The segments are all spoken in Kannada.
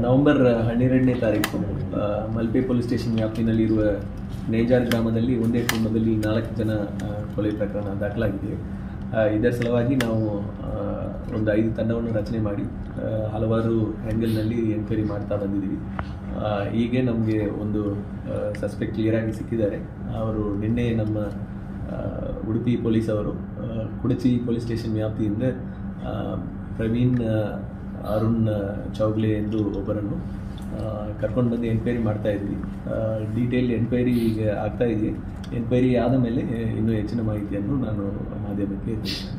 ನವೆಂಬರ್ ಹನ್ನೆರಡನೇ ತಾರೀಕು ಆ, ಮಲ್ಪೆ ಪೊಲೀಸ್ ಸ್ಟೇಷನ್ ವ್ಯಾಪ್ತಿನಲ್ಲಿರುವ ನೇಜಾರ್ ಗ್ರಾಮದಲ್ಲಿ ಒಂದೇ ಕುಟುಂಬದಲ್ಲಿ ನಾಲ್ಕು ಜನ ಆ, ಕೊಲೆ ಪ್ರಕರಣ ದಾಖಲಾಗಿದೆ ಆ, ಇದರ ಸಲುವಾಗಿ ನಾವು ಆ, ಒಂದು ಐದು ತಂಡವನ್ನು ರಚನೆ ಮಾಡಿ ಆ, ಹಲವಾರು ಆ್ಯಂಗಲ್ನಲ್ಲಿ ಎನ್ಕ್ವೈರಿ ಮಾಡ್ತಾ ಬಂದಿದ್ದೀವಿ ಆ, ಹೀಗೆ ನಮಗೆ ಒಂದು ಸಸ್ಪೆಕ್ಟ್ ಕ್ಲಿಯರ್ ಆಗಿ ಸಿಕ್ಕಿದ್ದಾರೆ ಅವರು ನಿನ್ನೆ ನಮ್ಮ ಆ, ಉಡುಪಿ ಪೊಲೀಸ್ ಅವರು ಆ, ಕುಡಚಿ ಪೊಲೀಸ್ ಸ್ಟೇಷನ್ ವ್ಯಾಪ್ತಿಯಿಂದ ಆ, ಪ್ರವೀಣ್ ಆ, ಅರುಣ್ ಆ, ಚೌಗ್ಲೆ ಎಂದು ಒಬ್ಬರನ್ನು ಕರ್ಕೊಂಡು ಬಂದು ಎನ್ಕ್ವೈರಿ ಮಾಡ್ತಾ ಇದ್ವಿ ಡೀಟೇಲ್ ಎನ್ಕ್ವೈರಿ ಈಗ ಆಗ್ತಾ ಇದೆ ಎನ್ಕ್ವೈರಿ ಆದ ಮೇಲೆ ಇನ್ನೂ ಹೆಚ್ಚಿನ ಮಾಹಿತಿಯನ್ನು ನಾನು ಮಾಧ್ಯಮಕ್ಕೆ ತಿಳಿಸ್ತೇನೆ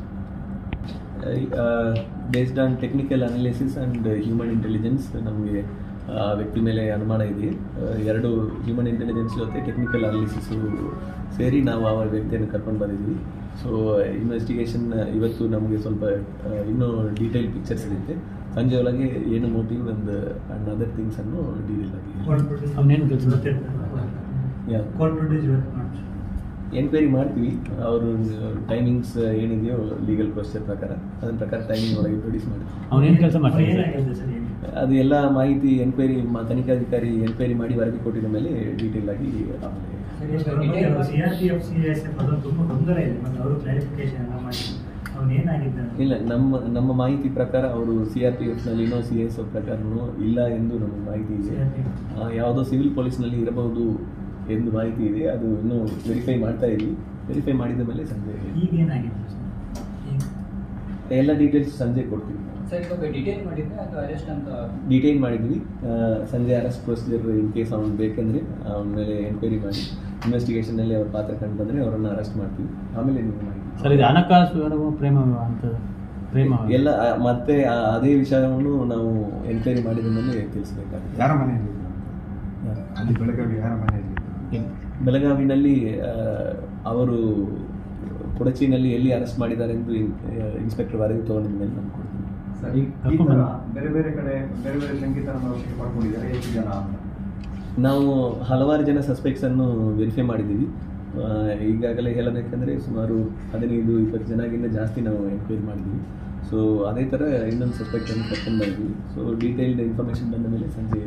based on technical analysis and human intelligence ನಮಗೆ ಆ ವ್ಯಕ್ತಿ ಮೇಲೆ ಅನುಮಾನ ಇದೆ ಆ, ಎರಡು ಹ್ಯೂಮನ್ ಇಂಟೆಲಿಜೆನ್ಸ್ ಜೊತೆ ಟೆಕ್ನಿಕಲ್ ಅನಾಲಿಸಿಸು ಸೇರಿ ನಾವು ಆ ವ್ಯಕ್ತಿಯನ್ನು ಕರ್ಕೊಂಡು ಬಂದಿದ್ವಿ ಸೊ ಇನ್ವೆಸ್ಟಿಗೇಷನ್ ಇವತ್ತು ನಮಗೆ ಸ್ವಲ್ಪ ಆ, ಇನ್ನೂ ಡೀಟೇಲ್ ಪಿಕ್ಚರ್ ಸಿಗುತ್ತೆ ಸಂಜೆ ಒಳಗೆ ಏನು ಮೋಟಿವ್ ಒಂದು ಆ್ಯಂಡ್ ಅದರ್ ಥಿಂಗ್ಸನ್ನು ಡೀಟೇಲ್ ಆಗಿ ಅವನೇನು ಕೆಲಸ ಯಾವ್ದು? ಕೋರ್ಟ್ ಪ್ರೊಡ್ಯೂಸ್ ಇವತ್ತು ಮಾಡ್ತೀವಿ ಎನ್ಕ್ವೈರಿ ಮಾಡ್ತೀವಿ ಅವರು ಟೈಮಿಂಗ್ಸ್ ಏನಿದೆಯೋ ಲೀಗಲ್ ಪ್ರೊಸೀಜರ್ ಪ್ರಕಾರ ಅದರ ಪ್ರಕಾರ ಟೈಮಿಂಗ್ ಒಳಗೆ ಪ್ರೊಡ್ಯೂಸ್ ಮಾಡ್ತೀವಿ ಅವನೇನು ಕೆಲಸ ಮಾಡ್ತಾನೆ ಸರ್ ಏನಾಗಿದೆ ಸರ್ ಏನು ಅದು ಎಲ್ಲ ಮಾಹಿತಿ ಎನ್ಕ್ವೈರಿ ತನಿಖಾಧಿಕಾರಿ ಎನ್ಕ್ವೈರಿ ಮಾಡಿ ವರದಿ ಕೊಟ್ಟಿದ ಮೇಲೆ ಡೀಟೇಲ್ ಆಗಿ ಆಮೇಲೆ C R P F C S F ಅದೊಂದು ತುಂಬ ಗೊಂದಲ ಇದೆ ಮತ್ತು ಅವರು ಕ್ಲಾರಿಫಿಕೇಶನ್ ಎಲ್ಲ ಮಾಡಿ ಅವನು ಏನಾಗಿದ್ದಾನೆ ಇಲ್ಲ ನಮ್ಮ ನಮ್ಮ ಮಾಹಿತಿ ಪ್ರಕಾರ ಅವರು ಸಿ ಆರ್ ಪಿ ಎಫ್ನಲ್ಲಿನೋ ಸಿ ಎಸ್ ಎಫ್ ಪ್ರಕಾರನೋ ಇಲ್ಲ ಎಂದು ನಮಗೆ ಮಾಹಿತಿ ಇದೆ ಆ, ಯಾವುದೋ ಸಿವಿಲ್ ಪೊಲೀಸ್ನಲ್ಲಿ ಇರಬಹುದು ಎಂದು ಮಾಹಿತಿ ಇದೆ ಅದು ಇನ್ನೂ ವೆರಿಫೈ ಮಾಡ್ತಾ ಇದ್ವಿ ವೆರಿಫೈ ಮಾಡಿದ ಮೇಲೆ ಸಂಜೆ ಈಗ ಏನಾಗಿದೆ ಸರ್ ಈಗ ಎಲ್ಲ ಡೀಟೇಲ್ಸ್ ಸಂಜೆ ಕೊಡ್ತೀವಿ ಸರ್ ಇವಾಗ ಡಿಟೈನ್ ಮಾಡಿದ್ರೆ ಅದು ಅರೆಸ್ಟ್ ಅಂತ ಡಿಟೈನ್ ಮಾಡಿದ್ವಿ ಆ, ಸಂಜೆ ಅರೆಸ್ಟ್ ಪ್ರೊಸೀಜರ್ ಇನ್ ಕೇಸ್ ಅವ್ನು ಬೇಕಂದ್ರೆ ಅವನ ಮೇಲೆ ಎನ್ಕ್ವೈರಿ ಮಾಡಿ ಇನ್ವೆಸ್ಟಿಗೇಷನ್ನಲ್ಲಿ ಅವ್ರ ಪಾತ್ರ ಕಂಡು ಬಂದರೆ ಅವರನ್ನು ಅರೆಸ್ಟ್ ಮಾಡ್ತೀವಿ ಆಮೇಲೆ ನೀವು ಮಾಹಿತಿ ಸರ್ ಇದು ಹಣಕಾಸು ಅಥವಾ ಪ್ರೇಮ ಅಂತ ಪ್ರೇಮ ಎಲ್ಲ ಆ, ಮತ್ತೆ ಆ- ಅದೇ ವಿಷಯವನ್ನು ನಾವು ಎನ್ಕ್ವೈರಿ ಮಾಡಿದ ಮೇಲೆ ತಿಳಿಸ್ಬೇಕಾಗುತ್ತೆ ಯಾರ ಮನೆಯಲ್ಲಿ ಅಲ್ಲಿ ಬೆಳಗಾವಿ ಯಾರ ಮನೆಯಲ್ಲಿ ಬೆಳಗಾವಿನಲ್ಲಿ ಆ, ಅವರು ಕೊಡಚಿನಲ್ಲಿ ಎಲ್ಲಿ ಅರೆಸ್ಟ್ ಮಾಡಿದ್ದಾರೆ ಎಂದು ಇನ್ಸ್ಪೆಕ್ಟರ್ ವರದಿ ತಗೊಂಡಿದ ಮೇಲೆ ನಾನು ಕೊಡ್ತೀನಿ ಸರ್, ಈಗ ಈ ಕರ್ಕೊಂಡು ಥರ ಬನ್ನಿ. ಬೇರೆ ಬೇರೆ ಕಡೆ ಬೇರೆ ಬೇರೆ ಶಂಕಿತರನ್ನು ವಶಕ್ಕೆ ಪಡ್ಕೊಂಡಿದ್ದಾರೆ ಎಷ್ಟು ಜನ ಅಂತ ನಾವು ಹಲವಾರು ಜನ ಸಸ್ಪೆಕ್ಟ್ಸ್ ಅನ್ನು ವೆರಿಫೈ ಮಾಡಿದ್ದೀವಿ ಆ, ಈಗಾಗಲೇ ಹೇಳಬೇಕಂದ್ರೆ ಸುಮಾರು ಹದಿನೈದು ಇಪ್ಪತ್ತು ಜನಗಿಂತ ಜಾಸ್ತಿ ನಾವು ಎನ್ಕ್ವೈರಿ ಮಾಡಿದ್ದೀವಿ ಸೊ ಅದೇ ಥರ ಇನ್ನೊಂದು ಸಸ್ಪೆಕ್ಟ್ ಅನ್ನು ಕರ್ಕೊಂಡು ಬಂದಿದ್ದೀವಿ ಸೊ ಡೀಟೇಲ್ಡ್ ಇನ್ಫಾರ್ಮೇಷನ್ ಬಂದ ಮೇಲೆ ಸಂಜೆ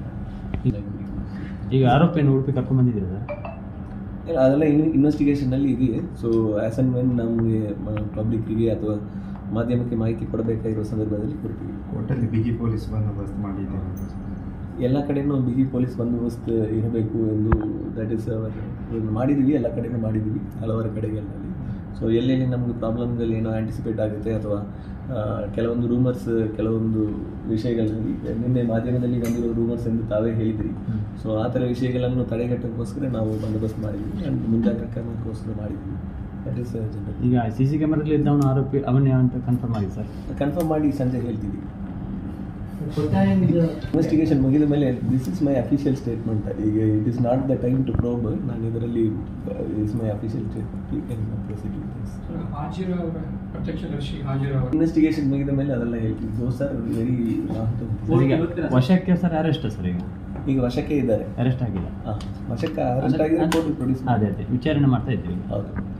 ಈಗ ಆರೋಪಿಯನ್ನು ಉಡುಪಿ ಕರ್ಕೊಂಡು ಬಂದಿದ್ದೀರಾ ಸರ್ ಇಲ್ಲ, ಅದೆಲ್ಲ ಇನ್ ಇನ್ವೆಸ್ಟಿಗೇಷನಲ್ಲಿ ಇದೆಯೇ ಸೊ ಆ್ಯಸ್ ಆ್ಯಂಡ್ ವೆನ್ ನಮಗೆ ಪಬ್ಲಿಕ್ಕಿಗೆ ಅಥವಾ ಮಾಧ್ಯಮಕ್ಕೆ ಮಾಹಿತಿ ಕೊಡಬೇಕಾಗಿರೋ ಸಂದರ್ಭದಲ್ಲಿ ಕೊಡ್ತೀವಿ ಒಟ್ಟಲ್ಲಿ ಬಿಗಿ ಪೊಲೀಸ್ ಬಂದೋಬಸ್ತ್ ಮಾಡಿದ್ದಾರೆ ಎಲ್ಲ ಕಡೆನೂ ಬಿಗಿ ಪೊಲೀಸ್ ಬಂದೋಬಸ್ತ್ ಇರಬೇಕು ಎಂದು ದಟ್ ಇಸ್ ಅವರ್ ಮಾಡಿದ್ದೀವಿ ಎಲ್ಲ ಕಡೆನೂ ಮಾಡಿದ್ದೀವಿ ಹಲವಾರು ಕಡೆಗಳಲ್ಲಿ ಸೊ ಎಲ್ಲೆಲ್ಲಿ ನಮಗೆ ಪ್ರಾಬ್ಲಮ್ಗಳು ಏನೋ ಆ್ಯಂಟಿಸಿಪೇಟ್ ಆಗುತ್ತೆ ಅಥವಾ ಆ, ಕೆಲವೊಂದು ರೂಮರ್ಸ್ ಕೆಲವೊಂದು ವಿಷಯಗಳಲ್ಲಿ ನಿನ್ನೆ ಮಾಧ್ಯಮದಲ್ಲಿ ಬಂದಿರೋ ರೂಮರ್ಸ್ ಎಂದು ತಾವೇ ಹೇಳಿದ್ರಿ ಸೊ ಆ ಥರ ವಿಷಯಗಳನ್ನು ತಡೆಗಟ್ಟೋಕ್ಕೋಸ್ಕರ ನಾವು ಬಂದೋಬಸ್ತ್ ಮಾಡಿದ್ವಿ ಆ್ಯಂಡ್ ಮುಂಜಾಗ್ರತಾ ಕ್ರಮಕ್ಕೋಸ್ಕರ ಮಾಡಿದ್ವಿ ದಟ್ ಇಸ್ ಜನರಲ್ ಈಗ ಸಿ ಸಿ ಕ್ಯಾಮರಲ್ಲಿ ಇದ್ದವನು ಆರೋಪಿ ಅವನೇ ಅಂತ ಕನ್ಫರ್ಮ್ ಆಗಿದೆ ಸರ್ ಕನ್ಫರ್ಮ್ ಮಾಡಿ ಸಂಜೆ ಹೇಳ್ತೀವಿ ಒಟ್ಟಾರೆ ಇದು ಇನ್ವೆಸ್ಟಿಗೇಷನ್ ಮುಗಿದ ಮೇಲೆ this is my official statement ಈಗ it is not the time to probe ನಾನು ಇದರಲ್ಲಿ is my official statement you can proceed ಹಾಜಿರೋ ಅವರ ಪ್ರತ್ಯಕ್ಷದರ್ಶಿ ಹಾಜಿರೋ ಅವರು ಇನ್ವೆಸ್ಟಿಗೇಷನ್ ಮುಗಿದ ಮೇಲೆ ಅದೆಲ್ಲ ಹೇಳ್ತೀವಿ ದೋಸ್ ಆರ್ ವೆರಿ ಸರ್, ಈಗ ವಶಕ್ಕೆ ಸರ್ ಅರೆಸ್ಟ್ ಸರ್ ಈಗ ಈಗ ವಶಕ್ಕೆ ಇದ್ದಾರೆ ಅರೆಸ್ಟ್ ಆಗಿಲ್ಲ ಹಾಂ ವಶಕ್ಕೆ ಅರೆಸ್ಟ್ ಆಗಿದೆ ಕೋರ್ಟ್ ಪ್ರೊಡ್ಯೂಸ್ ಅದೇ ಅದೇ ವಿಚಾರಣೆ ಮಾಡ್ತಾ ಇದ್ದೀವಿ ಹೌದು